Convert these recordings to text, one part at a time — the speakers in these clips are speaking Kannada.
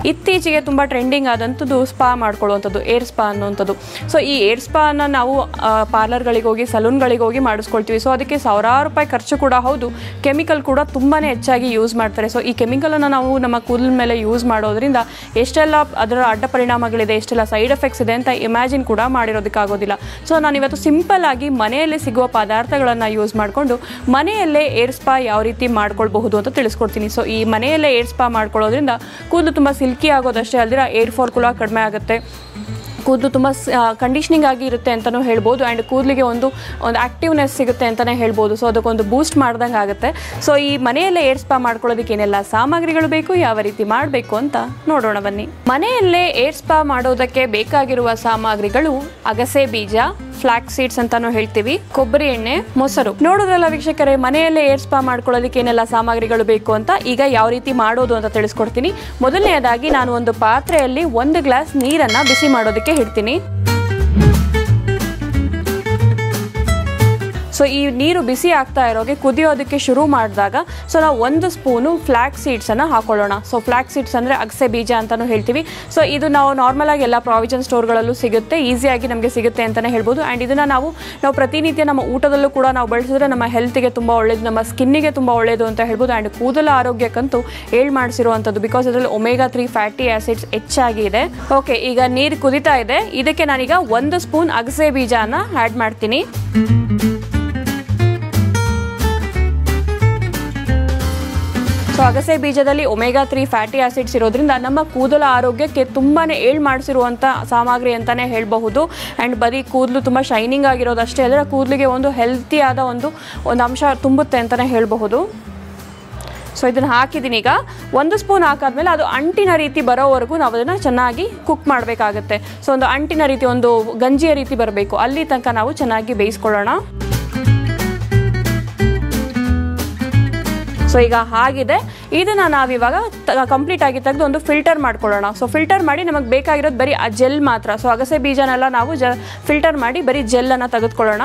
ಇತ್ತೀಚೆಗೆ ತುಂಬ ಟ್ರೆಂಡಿಂಗ್ ಆದಂಥದ್ದು ಸ್ಪಾ ಮಾಡ್ಕೊಳ್ಳುವಂಥದ್ದು ಏರ್ ಸ್ಪಾ ಅನ್ನುವಂಥದ್ದು ಸೊ ಈ ಏರ್ ಸ್ಪಾನ ನಾವು ಪಾರ್ಲರ್ಗಳಿಗೆ ಹೋಗಿ ಸಲೂನ್ಗಳಿಗೆ ಹೋಗಿ ಮಾಡಿಸ್ಕೊಳ್ತೀವಿ ಸೊ ಅದಕ್ಕೆ ಸಾವಿರಾರು ರೂಪಾಯಿ ಖರ್ಚು ಕೂಡ ಹೌದು ಕೆಮಿಕಲ್ ಕೂಡ ತುಂಬಾ ಹೆಚ್ಚಾಗಿ ಯೂಸ್ ಮಾಡ್ತಾರೆ ಸೊ ಈ ಕೆಮಿಕಲನ್ನು ನಾವು ನಮ್ಮ ಕೂದಲ ಮೇಲೆ ಯೂಸ್ ಮಾಡೋದ್ರಿಂದ ಎಷ್ಟೆಲ್ಲ ಅದರ ಅಡ್ಡ ಪರಿಣಾಮಗಳಿದೆ ಎಷ್ಟೆಲ್ಲ ಸೈಡ್ ಎಫೆಕ್ಟ್ಸ್ ಇದೆ ಅಂತ ಇಮ್ಯಾಜಿನ್ ಕೂಡ ಮಾಡಿರೋದಕ್ಕಾಗೋದಿಲ್ಲ ಸೊ ನಾನು ಇವತ್ತು ಸಿಂಪಲ್ ಆಗಿ ಮನೆಯಲ್ಲೇ ಸಿಗುವ ಪದಾರ್ಥಗಳನ್ನು ಯೂಸ್ ಮಾಡಿಕೊಂಡು ಮನೆಯಲ್ಲೇ ಏರ್ ಸ್ಪಾ ಯಾವ ರೀತಿ ಮಾಡ್ಕೊಳ್ಬಹುದು ಅಂತ ತಿಳಿಸ್ಕೊಡ್ತೀನಿ ಸೊ ಈ ಮನೆಯಲ್ಲೇ ಏರ್ ಸ್ಪಾ ಮಾಡ್ಕೊಳ್ಳೋದ್ರಿಂದ ಕೂದಲು ತುಂಬ ಸಿಲ್ಕಿ ಆಗೋದಷ್ಟೇ ಅಲ್ದಿರ ಏರ್ ಫಾಲ್ ಕೂಡ ಕಡಿಮೆ ಆಗುತ್ತೆ ಕೂದಲು ತುಂಬ ಕಂಡೀಷ್ನಿಂಗ್ ಆಗಿ ಇರುತ್ತೆ ಅಂತಲೂ ಹೇಳ್ಬೋದು ಆ್ಯಂಡ್ ಕೂದಲಿಗೆ ಒಂದು ಒಂದು ಆ್ಯಕ್ಟಿವ್ನೆಸ್ ಸಿಗುತ್ತೆ ಅಂತಲೇ ಹೇಳ್ಬೋದು ಸೊ ಅದಕ್ಕೊಂದು ಬೂಸ್ಟ್ ಮಾಡ್ದಂಗೆ ಆಗುತ್ತೆ ಸೊ ಈ ಮನೆಯಲ್ಲೇ ಏರ್ ಸ್ಪಾ ಮಾಡ್ಕೊಳ್ಳೋದಕ್ಕೆ ಏನೆಲ್ಲ ಸಾಮಗ್ರಿಗಳು ಬೇಕು ಯಾವ ರೀತಿ ಮಾಡಬೇಕು ಅಂತ ನೋಡೋಣ ಬನ್ನಿ ಮನೆಯಲ್ಲೇ ಏರ್ ಸ್ಪಾ ಮಾಡೋದಕ್ಕೆ ಬೇಕಾಗಿರುವ ಸಾಮಗ್ರಿಗಳು ಅಗಸೆ ಬೀಜ ಫ್ಲಾಕ್ ಸೀಡ್ಸ್ ಅಂತಾನು ಹೇಳ್ತೀವಿ ಕೊಬ್ಬರಿ ಎಣ್ಣೆ ಮೊಸರು ನೋಡೋದ್ರಲ್ಲ ವೀಕ್ಷಕರೇ ಮನೆಯಲ್ಲೇ ಏರ್ ಸ್ಪಾ ಮಾಡ್ಕೊಳ್ಳೋದಕ್ಕೆ ಏನೆಲ್ಲ ಸಾಮಗ್ರಿಗಳು ಬೇಕು ಅಂತ ಈಗ ಯಾವ ರೀತಿ ಮಾಡೋದು ಅಂತ ತಿಳಿಸ್ಕೊಡ್ತೀನಿ ಮೊದಲನೆಯದಾಗಿ ನಾನು ಒಂದು ಪಾತ್ರೆಯಲ್ಲಿ ಒಂದು ಗ್ಲಾಸ್ ನೀರನ್ನ ಬಿಸಿ ಮಾಡೋದಕ್ಕೆ ಇಡ್ತೀನಿ ಸೊ ಈ ನೀರು ಬಿಸಿ ಆಗ್ತಾ ಇರೋಗೆ ಕುದಿಯೋದಕ್ಕೆ ಶುರು ಮಾಡಿದಾಗ ಸೊ ನಾವು ಒಂದು ಸ್ಪೂನು ಫ್ಲ್ಯಾಕ್ ಸೀಡ್ಸನ್ನು ಹಾಕೊಳ್ಳೋಣ ಸೊ ಫ್ಲ್ಯಾಕ್ ಸೀಡ್ಸ್ ಅಂದರೆ ಅಗಸೆ ಬೀಜ ಅಂತಲೂ ಹೇಳ್ತೀವಿ ಸೊ ಇದು ನಾವು ನಾರ್ಮಲ್ ಆಗಿ ಎಲ್ಲ ಪ್ರಾವಿಷನ್ ಸ್ಟೋರ್ಗಳಲ್ಲೂ ಸಿಗುತ್ತೆ ಈಸಿಯಾಗಿ ನಮಗೆ ಸಿಗುತ್ತೆ ಅಂತಲೇ ಹೇಳ್ಬೋದು ಆ್ಯಂಡ್ ಇದನ್ನು ನಾವು ನಾವು ಪ್ರತಿನಿತ್ಯ ನಮ್ಮ ಊಟದಲ್ಲೂ ಕೂಡ ನಾವು ಬಳಸಿದ್ರೆ ನಮ್ಮ ಹೆಲ್ತ್ಗೆ ತುಂಬ ಒಳ್ಳೇದು ನಮ್ಮ ಸ್ಕಿನ್ನಿಗೆ ತುಂಬ ಒಳ್ಳೆಯದು ಅಂತ ಹೇಳ್ಬೋದು ಆ್ಯಂಡ್ ಕೂದಲ ಆರೋಗ್ಯಕ್ಕಂತೂ ಏಳು ಮಾಡಿಸಿರುವಂಥದ್ದು ಬಿಕಾಸ್ ಇದರಲ್ಲಿ ಒಮೆಗಾ ತ್ರೀ ಫ್ಯಾಟಿ ಆಸಿಡ್ಸ್ ಹೆಚ್ಚಾಗಿ ಇದೆ ಓಕೆ ಈಗ ನೀರು ಕುದಿತಾ ಇದೆ ಇದಕ್ಕೆ ನಾನೀಗ ಒಂದು ಸ್ಪೂನ್ ಅಗಸೆ ಬೀಜನ ಆ್ಯಡ್ ಮಾಡ್ತೀನಿ ಸೊ ಅಗಸೆ ಬೀಜದಲ್ಲಿ ಒಮೆಗಾ ತ್ರೀ ಫ್ಯಾಟಿ ಆಸಿಡ್ಸ್ ಇರೋದ್ರಿಂದ ನಮ್ಮ ಕೂದಲ ಆರೋಗ್ಯಕ್ಕೆ ತುಂಬಾ ಏಳು ಮಾಡಿಸಿರುವಂಥ ಸಾಮಗ್ರಿ ಅಂತಲೇ ಹೇಳಬಹುದು ಆ್ಯಂಡ್ ಬರೀ ಕೂದಲು ತುಂಬ ಶೈನಿಂಗ್ ಆಗಿರೋದಷ್ಟೇ ಅಲ್ಲದೆ ಕೂದಲಿಗೆ ಒಂದು ಹೆಲ್ತಿ ಆದ ಒಂದು ಒಂದು ಅಂಶ ತುಂಬುತ್ತೆ ಅಂತಲೇ ಹೇಳಬಹುದು ಸೊ ಇದನ್ನು ಹಾಕಿದ್ದೀನಿ ಈಗ ಒಂದು ಸ್ಪೂನ್ ಹಾಕಾದ್ಮೇಲೆ ಅದು ಅಂಟಿನ ರೀತಿ ಬರೋವರೆಗೂ ನಾವು ಅದನ್ನು ಚೆನ್ನಾಗಿ ಕುಕ್ ಮಾಡಬೇಕಾಗತ್ತೆ ಸೊ ಒಂದು ಅಂಟಿನ ರೀತಿ ಒಂದು ಗಂಜಿಯ ರೀತಿ ಬರಬೇಕು ಅಲ್ಲಿ ತನಕ ನಾವು ಚೆನ್ನಾಗಿ ಬೇಯಿಸ್ಕೊಳ್ಳೋಣ ಸೊ ಈಗ ಆಗಿದೆ ಇದನ್ನು ನಾವಿವಾಗ ಕಂಪ್ಲೀಟ್ ಆಗಿ ತೆಗೆದು ಒಂದು ಫಿಲ್ಟರ್ ಮಾಡ್ಕೊಳ್ಳೋಣ ಸೊ ಫಿಲ್ಟರ್ ಮಾಡಿ ನಮಗೆ ಬೇಕಾಗಿರೋದು ಬರೀ ಆ ಜೆಲ್ ಮಾತ್ರ ಸೊ ಅಗಸೆ ಬೀಜನೆಲ್ಲ ನಾವು ಜ ಫಿಲ್ಟರ್ ಮಾಡಿ ಬರೀ ಜೆಲ್ಲನ್ನು ತೆಗೆದುಕೊಳ್ಳೋಣ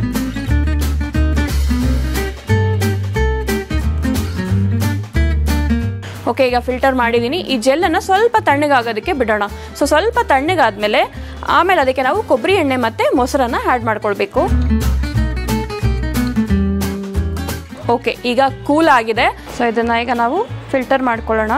ಓಕೆ ಈಗ ಫಿಲ್ಟರ್ ಮಾಡಿದ್ದೀನಿ ಈ ಜೆಲ್ಲನ್ನು ಸ್ವಲ್ಪ ತಣ್ಣಗಾಗೋದಕ್ಕೆ ಬಿಡೋಣ ಸೊ ಸ್ವಲ್ಪ ತಣ್ಣಗಾದ್ಮೇಲೆ ಆಮೇಲೆ ಅದಕ್ಕೆ ನಾವು ಕೊಬ್ಬರಿ ಎಣ್ಣೆ ಮತ್ತು ಮೊಸರನ್ನು ಆ್ಯಡ್ ಮಾಡ್ಕೊಳ್ಬೇಕು ಓಕೆ ಈಗ ಕೂಲ್ ಆಗಿದೆ ಸೊ ಇದನ್ನು ಈಗ ನಾವು ಫಿಲ್ಟರ್ ಮಾಡ್ಕೊಳ್ಳೋಣ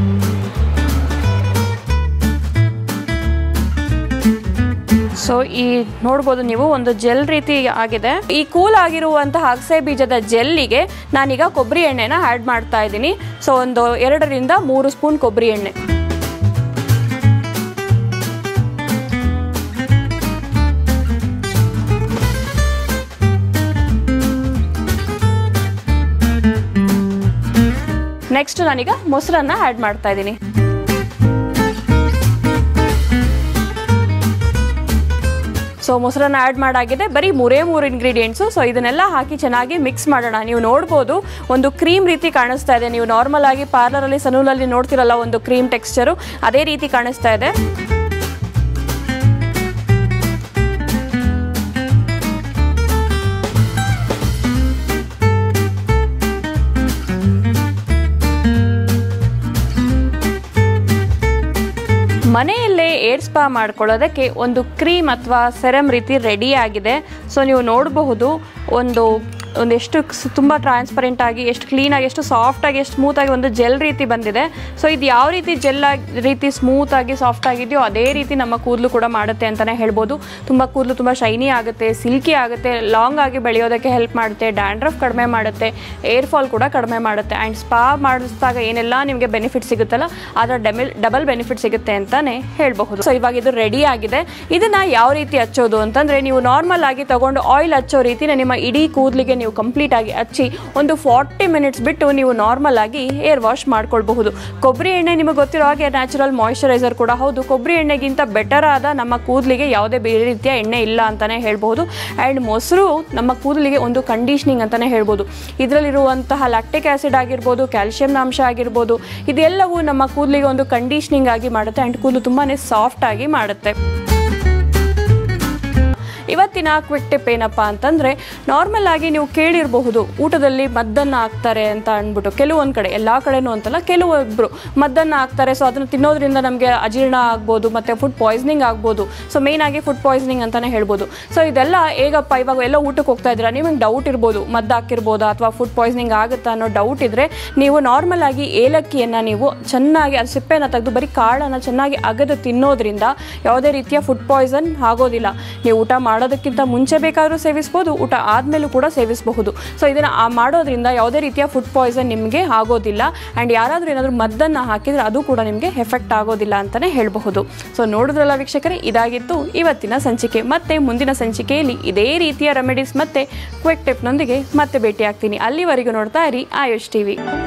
ಸೊ ಈ ನೋಡ್ಬೋದು ನೀವು ಒಂದು ಜೆಲ್ ರೀತಿ ಆಗಿದೆ ಈ ಕೂಲ್ ಆಗಿರುವಂತಹ ಅಗಸೆ ಬೀಜದ ಜೆಲ್ಲಿಗೆ ನಾನೀಗ ಕೊಬ್ಬರಿ ಎಣ್ಣೆನ ಆ್ಯಡ್ ಮಾಡ್ತಾ ಇದ್ದೀನಿ ಸೊ ಒಂದು ಎರಡರಿಂದ ಮೂರು ಸ್ಪೂನ್ ಕೊಬ್ಬರಿ ಎಣ್ಣೆ ನೆಕ್ಸ್ಟ್ ನಾನೀಗ ಮೊಸರನ್ನ ಆ್ಯಡ್ ಮಾಡ್ತಾ ಇದ್ದೀನಿ ಸೊ ಮೊಸರನ್ನ ಆ್ಯಡ್ ಮಾಡಾಗಿದೆ ಬರೀ ಮೂರೇ ಮೂರು ಇಂಗ್ರೀಡಿಯೆಂಟ್ಸು ಸೊ ಇದನ್ನೆಲ್ಲ ಹಾಕಿ ಚೆನ್ನಾಗಿ ಮಿಕ್ಸ್ ಮಾಡೋಣ ನೀವು ನೋಡ್ಬೋದು ಒಂದು ಕ್ರೀಮ್ ರೀತಿ ಕಾಣಿಸ್ತಾ ಇದೆ ನೀವು ನಾರ್ಮಲ್ ಆಗಿ ಪಾರ್ಲರಲ್ಲಿ ಸನೂಲಲ್ಲಿ ನೋಡ್ತಿರಲ್ಲ ಒಂದು ಕ್ರೀಮ್ ಟೆಕ್ಸ್ಚರು ಅದೇ ರೀತಿ ಕಾಣಿಸ್ತಾ ಇದೆ ಮನೆಯಲ್ಲೇ ಏರ್ ಸ್ಪಾ ಮಾಡ್ಕೊಳ್ಳೋದಕ್ಕೆ ಒಂದು ಕ್ರೀಮ್ ಅಥವಾ ಸೆರಮ್ ರೀತಿ ರೆಡಿ ಆಗಿದೆ ಸೊ ನೀವು ನೋಡಬಹುದು ಒಂದು ಒಂದೆಷ್ಟು ತುಂಬ ಟ್ರಾನ್ಸ್ಪರೆಂಟ್ ಆಗಿ ಎಷ್ಟು ಕ್ಲೀನಾಗಿ ಎಷ್ಟು ಸಾಫ್ಟಾಗಿ ಎಷ್ಟು ಸ್ಮೂತಾಗಿ ಒಂದು ಜೆಲ್ ರೀತಿ ಬಂದಿದೆ ಸೊ ಇದು ಯಾವ ರೀತಿ ಜೆಲ್ ರೀತಿ ಸ್ಮೂತಾಗಿ ಸಾಫ್ಟ್ ಆಗಿದೆಯೋ ಅದೇ ರೀತಿ ನಮ್ಮ ಕೂದಲು ಕೂಡ ಮಾಡುತ್ತೆ ಅಂತಲೇ ಹೇಳ್ಬೋದು ತುಂಬ ಕೂದಲು ತುಂಬ ಶೈನಿ ಆಗುತ್ತೆ ಸಿಲ್ಕಿ ಆಗುತ್ತೆ ಲಾಂಗ್ ಆಗಿ ಬೆಳೆಯೋದಕ್ಕೆ ಹೆಲ್ಪ್ ಮಾಡುತ್ತೆ ಡ್ಯಾಂಡ್ರಫ್ ಕಡಿಮೆ ಮಾಡುತ್ತೆ ಏರ್ ಫಾಲ್ ಕೂಡ ಕಡಿಮೆ ಮಾಡುತ್ತೆ ಆ್ಯಂಡ್ ಸ್ಪಾ ಮಾಡಿಸಿದಾಗ ಏನೆಲ್ಲ ನಿಮಗೆ ಬೆನಿಫಿಟ್ ಸಿಗುತ್ತಲ್ಲ ಅದರ ಡೆಮಿಲ್ ಡಬಲ್ ಬೆನಿಫಿಟ್ ಸಿಗುತ್ತೆ ಅಂತಲೇ ಹೇಳಬಹುದು ಸೊ ಇವಾಗ ಇದು ರೆಡಿ ಆಗಿದೆ ಇದನ್ನು ಯಾವ ರೀತಿ ಹಚ್ಚೋದು ಅಂತಂದರೆ ನೀವು ನಾರ್ಮಲ್ ಆಗಿ ತಗೊಂಡು ಆಯಿಲ್ ಹಚ್ಚೋ ರೀತಿನ ನಿಮ್ಮ ಇಡೀ ಕೂದಲಿಗೆ ನೀವು ಕಂಪ್ಲೀಟ್ ಆಗಿ ಹಚ್ಚಿ ಒಂದು ಫಾರ್ಟಿ ಮಿನಿಟ್ಸ್ ಬಿಟ್ಟು ನೀವು ನಾರ್ಮಲ್ ಆಗಿ ಏರ್ ವಾಶ್ ಮಾಡ್ಕೊಳ್ಬಹುದು ಕೊಬ್ಬರಿ ಎಣ್ಣೆ ನಿಮಗೆ ಗೊತ್ತಿರೋ ಹಾಗೆ ನ್ಯಾಚುರಲ್ ಮಾಯಿಶ್ಚರೈಸರ್ ಕೂಡ ಹೌದು ಕೊಬ್ಬರಿ ಎಣ್ಣೆಗಿಂತ ಬೆಟರ್ ಆದ ನಮ್ಮ ಕೂದಲಿಗೆ ಯಾವುದೇ ಬೇರೆ ರೀತಿಯ ಎಣ್ಣೆ ಇಲ್ಲ ಅಂತಲೇ ಹೇಳ್ಬೋದು ಆ್ಯಂಡ್ ಮೊಸರು ನಮ್ಮ ಕೂದಲಿಗೆ ಒಂದು ಕಂಡೀಷ್ನಿಂಗ್ ಅಂತಲೇ ಹೇಳ್ಬೋದು ಇದರಲ್ಲಿರುವಂತಹ ಲ್ಯಾಕ್ಟಿಕ್ ಆ್ಯಸಿಡ್ ಆಗಿರ್ಬೋದು ಕ್ಯಾಲ್ಶಿಯಂನ ಅಂಶ ಆಗಿರ್ಬೋದು ಇದೆಲ್ಲವೂ ನಮ್ಮ ಕೂದಲಿಗೆ ಒಂದು ಕಂಡೀಷ್ನಿಂಗ್ ಆಗಿ ಮಾಡುತ್ತೆ ಆ್ಯಂಡ್ ಕೂದಲು ತುಂಬಾ ಸಾಫ್ಟ್ ಆಗಿ ಮಾಡುತ್ತೆ ಇವತ್ತಿನ ಇವತ್ತಿನ ಕ್ವಿಕ್ ಟಿಪ್ ಏನಪ್ಪ ಅಂತಂದರೆ ನಾರ್ಮಲ್ ಆಗಿ ನೀವು ಕೇಳಿರಬಹುದು ಊಟದಲ್ಲಿ ಮದ್ದನ್ನು ಹಾಕ್ತಾರೆ ಅಂತ ಅಂದ್ಬಿಟ್ಟು ಕೆಲವೊಂದು ಕಡೆ ಎಲ್ಲ ಕಡೆನೂ ಅಂತಲ್ಲ ಕೆಲವೊಬ್ಬರು ಮದ್ದನ್ನು ಹಾಕ್ತಾರೆ ಸೊ ಅದನ್ನು ತಿನ್ನೋದ್ರಿಂದ ನಮಗೆ ಅಜೀರ್ಣ ಆಗ್ಬೋದು ಮತ್ತು ಫುಡ್ ಪಾಯ್ಸನಿಂಗ್ ಆಗ್ಬೋದು ಸೊ ಮೇಯ್ನ್ ಆಗಿ ಫುಡ್ ಪಾಯ್ಸನಿಂಗ್ ಅಂತಲೇ ಹೇಳ್ಬೋದು ಸೊ ಇದೆಲ್ಲ ಹೇಗಪ್ಪ ಇವಾಗ ಎಲ್ಲ ಊಟಕ್ಕೆ ಹೋಗ್ತಾ ಇದ್ದೀರಾ ನಿಮಗೆ ಡೌಟ್ ಇರ್ಬೋದು ಮದ್ದು ಹಾಕಿರ್ಬೋದಾ ಅಥವಾ ಫುಡ್ ಪಾಯ್ಸನಿಂಗ್ ಆಗುತ್ತಾ ಅನ್ನೋ ಡೌಟ್ ಇದ್ದರೆ ನೀವು ನಾರ್ಮಲ್ ಆಗಿ ಏಲಕ್ಕಿಯನ್ನು ನೀವು ಚೆನ್ನಾಗಿ ಅದು ಸಿಪ್ಪೆನ ತೆಗೆದು ಬರೀ ಕಾಳನ್ನು ಚೆನ್ನಾಗಿ ಅಗದು ತಿನ್ನೋದ್ರಿಂದ ಯಾವುದೇ ರೀತಿಯ ಫುಡ್ ಪಾಯ್ಸನ್ ಆಗೋದಿಲ್ಲ ನೀವು ಊಟ ಮಾಡೋದಕ್ಕಿಂತ ಮುಂಚೆ ಬೇಕಾದರೂ ಸೇವಿಸ್ಬೋದು ಊಟ ಆದಮೇಲೂ ಕೂಡ ಸೇವಿಸಬಹುದು ಸೊ ಇದನ್ನು ಆ ಮಾಡೋದ್ರಿಂದ ಯಾವುದೇ ರೀತಿಯ ಫುಡ್ ಪಾಯ್ಸನ್ ನಿಮಗೆ ಆಗೋದಿಲ್ಲ ಆ್ಯಂಡ್ ಯಾರಾದರೂ ಏನಾದರೂ ಮದ್ದನ್ನು ಹಾಕಿದರೆ ಅದು ಕೂಡ ನಿಮಗೆ ಎಫೆಕ್ಟ್ ಆಗೋದಿಲ್ಲ ಅಂತಲೇ ಹೇಳಬಹುದು ಸೊ ನೋಡಿದ್ರಲ್ಲ ವೀಕ್ಷಕರೇ ಇದಾಗಿತ್ತು ಇವತ್ತಿನ ಸಂಚಿಕೆ ಮತ್ತೆ ಮುಂದಿನ ಸಂಚಿಕೆಯಲ್ಲಿ ಇದೇ ರೀತಿಯ ರೆಮಿಡೀಸ್ ಮತ್ತೆ ಕ್ವಿಕ್ ಟಿಪ್ನೊಂದಿಗೆ ಮತ್ತೆ ಭೇಟಿ ಆಗ್ತೀನಿ ಅಲ್ಲಿವರೆಗೂ ನೋಡ್ತಾ ಇರಿ ಆಯುಷ್ ಟಿವಿ